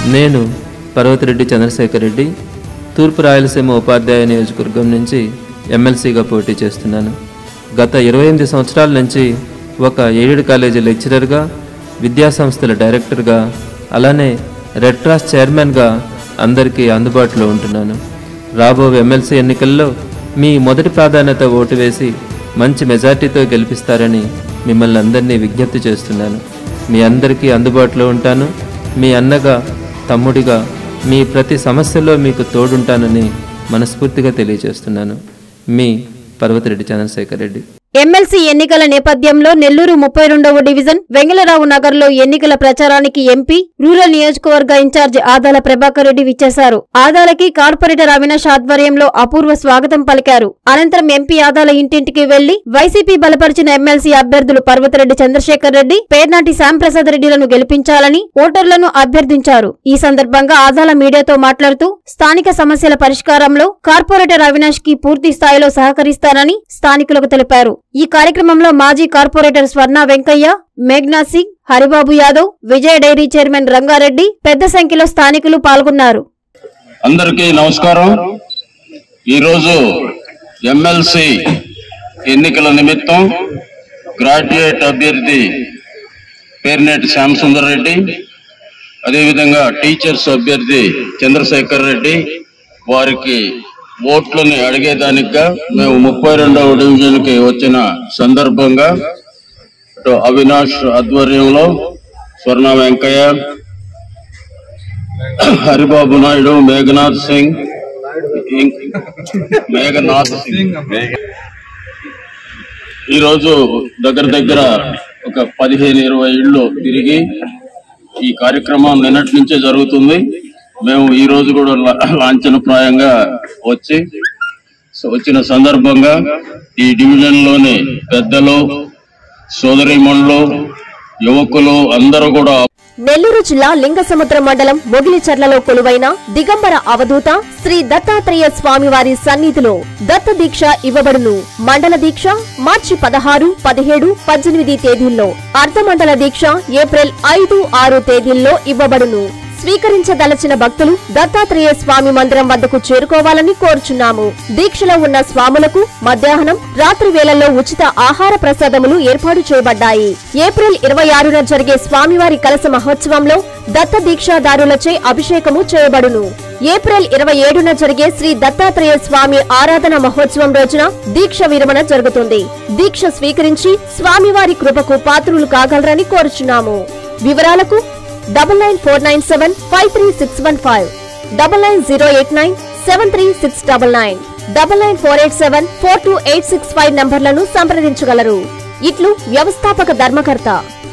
నేను పర్వతిరెడ్డి చంద్రశేఖర్ రెడ్డి తూర్పు రాయలసీమ ఉపాధ్యాయ నియోజకవర్గం నుంచి ఎమ్మెల్సీగా పోటీ చేస్తున్నాను గత ఇరవై ఎనిమిది సంవత్సరాల నుంచి ఒక ఎయిడెడ్ కాలేజీ లెక్చరర్గా విద్యాసంస్థల డైరెక్టర్గా అలానే రెడ్ క్రాస్ చైర్మన్గా అందరికీ అందుబాటులో ఉంటున్నాను రాబో ఎమ్మెల్సీ ఎన్నికల్లో మీ మొదటి ప్రాధాన్యత ఓటు వేసి మంచి మెజార్టీతో గెలిపిస్తారని మిమ్మల్ని అందరినీ విజ్ఞప్తి చేస్తున్నాను మీ అందరికీ అందుబాటులో ఉంటాను మీ అన్నగా తమ్ముడిగా మీ ప్రతి సమస్యలో మీకు తోడుంటానని మనస్ఫూర్తిగా తెలియజేస్తున్నాను మీ పర్వతిరెడ్డి చంద్రశేఖర్ రెడ్డి ఎమ్మెల్సీ ఎన్నికల నేపథ్యంలో నెల్లూరు ముప్పై రెండవ డివిజన్ వెంగళరావు నగర్ లో ఎన్నికల ప్రచారానికి ఎంపీ రూరల్ నియోజకవర్గ ఇన్ఛార్జి ఆదాల ప్రభాకర్ రెడ్డి విచ్చేశారు ఆదాలకి కార్పొరేటర్ అవినాష్ ఆధ్వర్యంలో అపూర్వ స్వాగతం పలికారు అనంతరం ఎంపీ ఆదాల ఇంటింటికి వెళ్లి వైసీపీ బలపరిచిన ఎమ్మెల్సీ అభ్యర్థులు పర్వతిరెడ్డి చంద్రశేఖర్ రెడ్డి పేర్నాటి శ్యాంప్రసాద్ రెడ్డిలను గెలిపించాలని ఓటర్లను అభ్యర్థించారు ఈ సందర్భంగా ఆదాల మీడియాతో మాట్లాడుతూ స్థానిక సమస్యల పరిష్కారంలో కార్పొరేటర్ అవినాష్ కి పూర్తి స్థాయిలో సహకరిస్తానని స్థానికులకు తెలిపారు ఈ కార్యక్రమంలో మాజీ కార్పొరేటర్ స్వర్ణ వెంకయ్య మేఘ్నా సింగ్ హరిబాబు యాదవ్ విజయ డైరీ చైర్మన్ రంగారెడ్డి పెద్ద సంఖ్యలో స్థానికులు పాల్గొన్నారు అందరికీ నమస్కారం ఈరోజు ఎమ్మెల్సీ ఎన్నికల నిమిత్తం గ్రాడ్యుయేట్ అభ్యర్థి పేర్నేటి శ్యామసుందర్ రెడ్డి అదేవిధంగా టీచర్స్ అభ్యర్థి చంద్రశేఖర్ రెడ్డి వారికి ఓట్లని అడిగేదానిగా మేము ముప్పై రెండవ డివిజన్కి వచ్చిన సందర్భంగా ఇటు అవినాష్ ఆధ్వర్యంలో స్వర్ణ వెంకయ్య హరిబాబు నాయుడు మేఘనాథ్ సింగ్ ఇం- మేఘనాథ్ సింగ్ ఈరోజు దగ్గర దగ్గర ఒక పదిహేను ఇరవై ఇళ్ళు తిరిగి ఈ కార్యక్రమం నిన్నటి నుంచే జరుగుతుంది మేము ఈ రోజు కూడా లా- లాంఛనప్రాయంగా వచ్చి సో వచ్చిన సందర్భంగా ఈ డివిజన్ లోని పెద్దలు సోదరిమణులు యువకులు అందరూ కూడా నెల్లూరు జిల్లా లింగసముద్ర మండలం మొగిలిచర్లలో కొలువైన దిగంబర అవధూత శ్రీ దత్తాత్రేయ స్వామివారి సన్నిధిలో దత్త దీక్ష ఇవ్వబడును మండల దీక్ష మార్చి పదహారు పదిహేడు పద్దెనిమిది తేదీల్లో అర్ధమండల దీక్ష ఏప్రిల్ ఐదు ఆరు తేదీల్లో ఇవ్వబడును స్వీకరించదలచిన భక్తులు దత్తాత్రేయ స్వామి మందిరం వద్దకు చేరుకోవాలని కోరుచున్నాము దీక్షలో ఉన్న స్వాములకు మధ్యాహ్నం రాత్రి వేళల్లో ఉచిత ఆహార ప్రసాదములు ఏర్పాటు చేయబడ్డాయి ఏప్రిల్ ఇరవై ఆరున జరిగే స్వామివారి కలస మహోత్సవంలో దత్త దీక్షాదారులచే అభిషేకము చేయబడును ఏప్రిల్ ఇరవై ఏడున జరిగే శ్రీ దత్తాత్రేయ స్వామి ఆరాధన మహోత్సవం రోజున దీక్ష విరమణ జరుగుతుంది దీక్ష స్వీకరించి స్వామివారి కృపకు పాత్రులు కాగలరని కోరుచున్నాము వివరాలకు double nine four nine seven five three six one five double nine zero eight nine seven three six double nine double nine four eight seven four two eight six five నంబర్లను సంప్రదించగలరు ఇట్లు వ్యవస్థాపక ధర్మకర్త